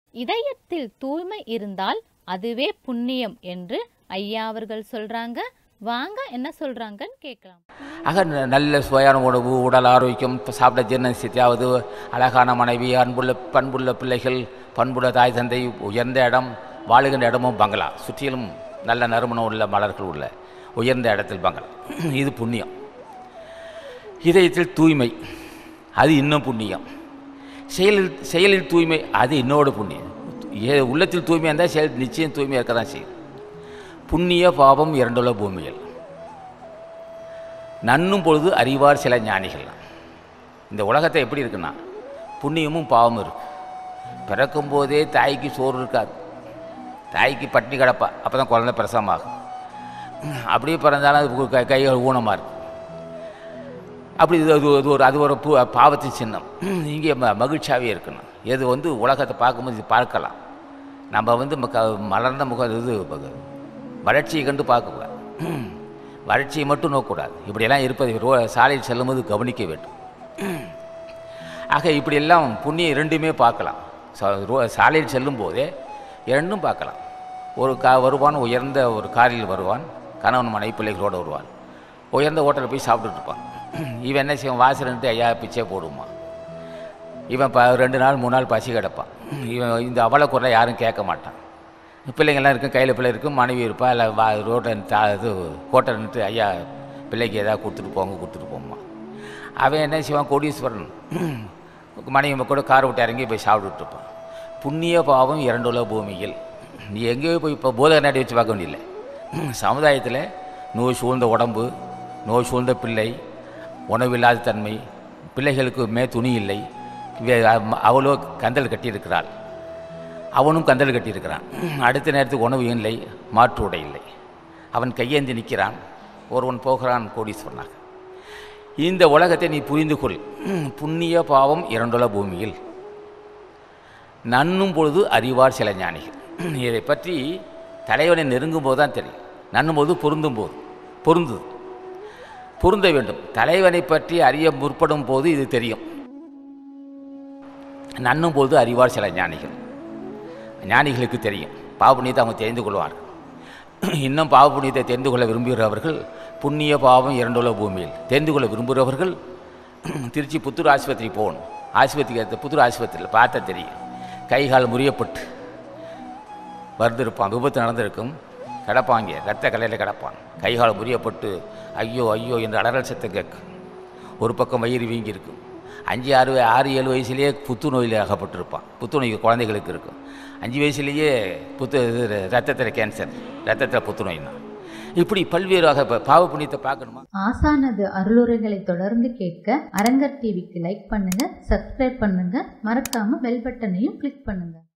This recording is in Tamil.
இதயத்தில் தூய்மை இருந்தால் அதுவே புண்ணியம் என்று ஐயா அவர்கள் சொல்றாங்க வாங்க என்ன சொல்றாங்கன்னு கேட்கலாம் ஆக ந- நல்ல சுவையான உணவு உடல் ஆரோக்கியம் இப்ப சாப்பிட ஜீரண சக்தியாவது அழகான மனைவி அன்புள்ள பண்புள்ள பிள்ளைகள் பண்புள்ள தாய் தந்தை உயர்ந்த இடம் வாழுகின்ற இடமும் பங்களா சுற்றிலும் நல்ல நறுமணம் உள்ள மலர்கள் உள்ள உயர்ந்த இடத்தில் பங்களா இது புண்ணியம் இதயத்தில் தூய்மை அது இன்னும் புண்ணியம் செயலில் செயலில் தூய்மை அது இன்னோட புண்ணியம் ஏ- உள்ளத்தில் தூய்மையாக இருந்தால் செயல் நிச்சயம் தூய்மையாக இருக்க தான் செய்யும் புண்ணிய பாவம் இரண்டுள்ள பூமியில் நன்னும் பொழுது அறிவார் சில ஞானிகள் இந்த உலகத்தை எப்படி இருக்குன்னா புண்ணியமும் பாவமும் இருக்கு பிறக்கும் போதே தாய்க்கு சோறு இருக்காது தாய்க்கு பட்டினி கிடப்பா அப்போ தான் குழந்தை பிரசவமாகும் அப்படியே பிறந்தாலும் அது கை- கைகள் ஊனமாக இருக்கு அப்படி இது அது அது ஒரு அது ஒரு பூ பாவத்தின் சின்னம் இங்கே ம மகிழ்ச்சியாகவே இருக்கணும் இது வந்து உலகத்தை பார்க்கும்போது இது பார்க்கலாம் நம்ம வந்து ம- க- மலர்ந்த முகம் இது ப- வறட்சியை கண்டு பார்க்கக்கூடாது வறட்சியை மட்டும் நோக்கக்கூடாது இப்படியெல்லாம் இருப்பதை ரோ சாலையில் செல்லும்போது கவனிக்க வேண்டும் ஆக இப்படியெல்லாம் புண்ணியம் இரண்டுமே பார்க்கலாம் ச- ரோ- சாலையில் செல்லும்போதே இரண்டும் பார்க்கலாம் ஒரு கா வருவான் உயர்ந்த ஒரு காரில் வருவான் கணவன் மனைவி பிள்ளைகளோடு வருவான் உயர்ந்த ஹோட்டலில் போய் சாப்பிட்டுட்டு இருப்பான் இவன் என்ன செய்வான் வாசல்ன்ட்டு ஐயா பிச்சை போடுமா இவன் ப ரெண்டு நாள் மூணு நாள் பசி கிடப்பான் இவன் இந்த அவல குரலை யாரும் கேட்க மாட்டான் பிள்ளைங்கள்லாம் இருக்கும் கையில் பிள்ளை இருக்கும் மனைவி இருப்பா இல்லை வா ரோட்டில் தா இது ஹோட்டல் நின்று ஐயா பிள்ளைக்கு ஏதாவது கொடுத்துட்டு போங்க கொடுத்துட்டு போம்மா அவன் என்ன செய்வான் கோடீஸ்வரன் மனைவி கூட கார் விட்டு இறங்கி போய் சாப்பிட்டுட்டு இருப்பான் புண்ணிய பாவம் இரண்டுள்ள பூமியில் நீ எங்கேயோ போய் இப்போ போத கண்ணாடி வச்சு பார்க்க வேண்டியதில்லை சமுதாயத்தில் நோய் சூழ்ந்த உடம்பு நோய் சூழ்ந்த பிள்ளை உணவில்லாத தன்மை பிள்ளைகளுக்கு மே துணி இல்லை வே- அம்- அவளோ கந்தல் கட்டியிருக்கிறாள் அவனும் கந்தல் கட்டியிருக்கிறான் அடுத்த நேரத்துக்கு உணவு இல்லை மாற்று உடை இல்லை அவன் கையேந்தி நிற்கிறான் ஒருவன் போகிறான் கோடீஸ்வரனாக இந்த உலகத்தை நீ புரிந்து கொள் புண்ணிய பாவம் இரண்டுள்ள பூமியில் நன்னும் பொழுது அறிவார் சில ஞானிகள் இதை பற்றி தலைவனை நெருங்கும் போது தான் தெரியும் நன்னும் போது பொருந்தும் போது பொருந்துது பொருந்த வேண்டும் தலைவனை பற்றி அறிய முற்படும் போது இது தெரியும் நன்னும் போது அறிவார் சில ஞானிகள் ஞானிகளுக்கு தெரியும் பாவபுண்ணியத்தை அவங்க தெரிந்து கொள்வார்கள் இன்னும் பாவபுண்ணியத்தை தெரிந்து கொள்ள விரும்புகிறவர்கள் புண்ணிய பாவம் இரண்டுள்ள பூமியில் தெரிந்து கொள்ள விரும்புகிறவர்கள் திருச்சி புத்தூர் ஆஸ்பத்திரி போகணும் ஆஸ்பத்திரிக்கு அடுத்த புத்தூர் ஆஸ்பத்திரியில் பார்த்தா தெரியும் கை கால் முறியப்பட்டு வருந்திருப்பான் விபத்து நடந்திருக்கும் கிடப்பாங்க ரத்த கலையில் கிடப்பான் கை கால் முறியப்பட்டு ஐயோ ஐயோ என்று அலறல் சத்தம் கேட்கும் ஒரு பக்கம் வயிறு வீங்கி இருக்கும் அஞ்சு ஆறு வய- ஆறு ஏழு வயசுலேயே புத்துநோயில் அகப்பட்டிருப்பான் புத்துநோய் குழந்தைகளுக்கு இருக்கும் அஞ்சு வயசுலேயே புத்து இது ரத்தத்தில் கேன்சர் ரத்தத்தில் புத்துநோய்னா இப்படி பல்வேறு வகை ப- பாவ புண்ணியத்தை பார்க்கணுமா ஆசானது அருளுரைகளை தொடர்ந்து கேட்க அரங்கர் டிவிக்கு லைக் பண்ணுங்க சப்ஸ்கிரைப் பண்ணுங்க மறக்காம பெல் பட்டனையும் கிளிக் பண்ணுங்க